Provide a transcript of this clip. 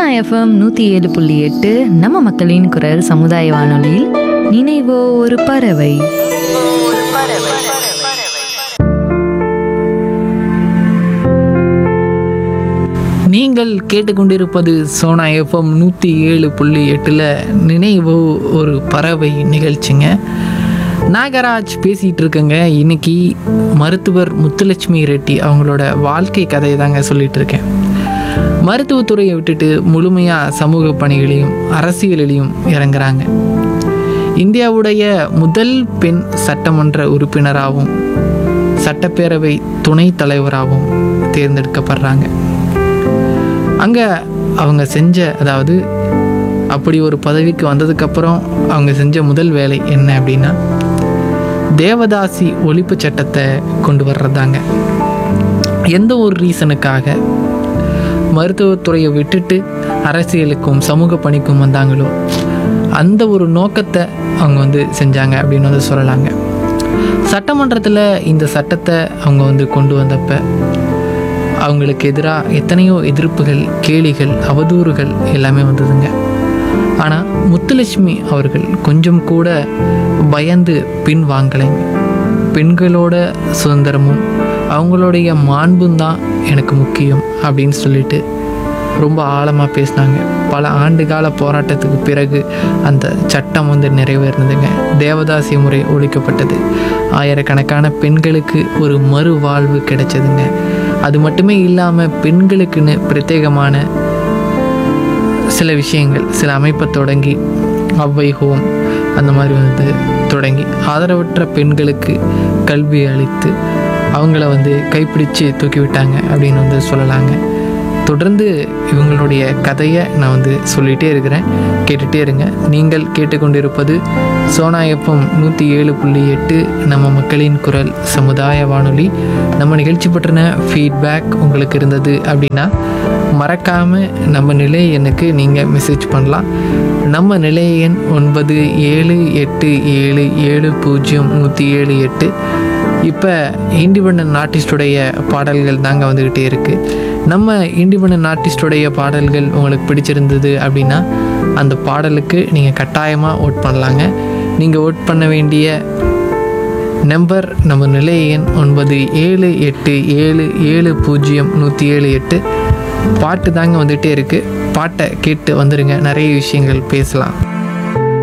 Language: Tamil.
எஃப்எம் நூற்றி ஏழு புள்ளி எட்டு நம்ம மக்களின் குரல் சமுதாய வானொலியில் நினைவோ ஒரு பறவை நீங்கள் கேட்டுக்கொண்டிருப்பது சோனா எஃப்எம் நூற்றி ஏழு புள்ளி எட்டில் நினைவு ஒரு பறவை நிகழ்ச்சிங்க நாகராஜ் பேசிகிட்டு இருக்கேங்க இன்னைக்கு மருத்துவர் முத்துலட்சுமி ரெட்டி அவங்களோட வாழ்க்கை கதையை தாங்க சொல்லிட்டு இருக்கேன் மருத்துவத்துறையை விட்டுட்டு முழுமையாக சமூக பணிகளையும் அரசியலிலையும் இறங்குறாங்க இந்தியாவுடைய முதல் பெண் சட்டமன்ற உறுப்பினராகவும் சட்டப்பேரவை துணைத் தலைவராகவும் தேர்ந்தெடுக்கப்படுறாங்க அங்கே அவங்க செஞ்ச அதாவது அப்படி ஒரு பதவிக்கு வந்ததுக்கப்புறம் அவங்க செஞ்ச முதல் வேலை என்ன அப்படின்னா தேவதாசி ஒழிப்பு சட்டத்தை கொண்டு வர்றதாங்க எந்த ஒரு ரீசனுக்காக மருத்துவத்துறையை விட்டுட்டு அரசியலுக்கும் சமூக பணிக்கும் வந்தாங்களோ அந்த ஒரு நோக்கத்தை அவங்க வந்து செஞ்சாங்க அப்படின்னு வந்து சொல்லலாங்க சட்டமன்றத்தில் இந்த சட்டத்தை அவங்க வந்து கொண்டு வந்தப்ப அவங்களுக்கு எதிராக எத்தனையோ எதிர்ப்புகள் கேலிகள் அவதூறுகள் எல்லாமே வந்ததுங்க ஆனால் முத்துலட்சுமி அவர்கள் கொஞ்சம் கூட பயந்து பின் வாங்கலைங்க பெண்களோட சுதந்திரமும் அவங்களுடைய மாண்பும் தான் எனக்கு முக்கியம் அப்படின்னு சொல்லிட்டு ரொம்ப ஆழமாக பேசினாங்க பல ஆண்டுகால போராட்டத்துக்கு பிறகு அந்த சட்டம் வந்து நிறைவேறினதுங்க தேவதாசி முறை ஒழிக்கப்பட்டது ஆயிரக்கணக்கான பெண்களுக்கு ஒரு மறுவாழ்வு கிடைச்சதுங்க அது மட்டுமே இல்லாமல் பெண்களுக்குன்னு பிரத்யேகமான சில விஷயங்கள் சில அமைப்பை தொடங்கி அவ்வை ஹோம் அந்த மாதிரி வந்து தொடங்கி ஆதரவற்ற பெண்களுக்கு கல்வி அளித்து அவங்கள வந்து கைப்பிடிச்சு தூக்கி விட்டாங்க அப்படின்னு வந்து சொல்லலாங்க தொடர்ந்து இவங்களுடைய கதையை நான் வந்து சொல்லிகிட்டே இருக்கிறேன் கேட்டுகிட்டே இருங்க நீங்கள் கேட்டுக்கொண்டிருப்பது சோனா எஃப்எம் நூற்றி ஏழு புள்ளி எட்டு நம்ம மக்களின் குரல் சமுதாய வானொலி நம்ம நிகழ்ச்சி பற்றின ஃபீட்பேக் உங்களுக்கு இருந்தது அப்படின்னா மறக்காமல் நம்ம நிலை எண்ணுக்கு நீங்கள் மெசேஜ் பண்ணலாம் நம்ம நிலைய எண் ஒன்பது ஏழு எட்டு ஏழு ஏழு பூஜ்ஜியம் நூற்றி ஏழு எட்டு இப்போ இண்டிபெண்ட் ஆர்டிஸ்டுடைய பாடல்கள் தாங்க வந்துக்கிட்டே இருக்குது நம்ம இண்டிபெண்ட் ஆர்டிஸ்டுடைய பாடல்கள் உங்களுக்கு பிடிச்சிருந்தது அப்படின்னா அந்த பாடலுக்கு நீங்கள் கட்டாயமாக ஓட் பண்ணலாங்க நீங்கள் ஓட் பண்ண வேண்டிய நம்பர் நம்ம நிலைய எண் ஒன்பது ஏழு எட்டு ஏழு ஏழு பூஜ்ஜியம் நூற்றி ஏழு எட்டு பாட்டு தாங்க வந்துகிட்டே இருக்குது பாட்டை கேட்டு வந்துடுங்க நிறைய விஷயங்கள் பேசலாம்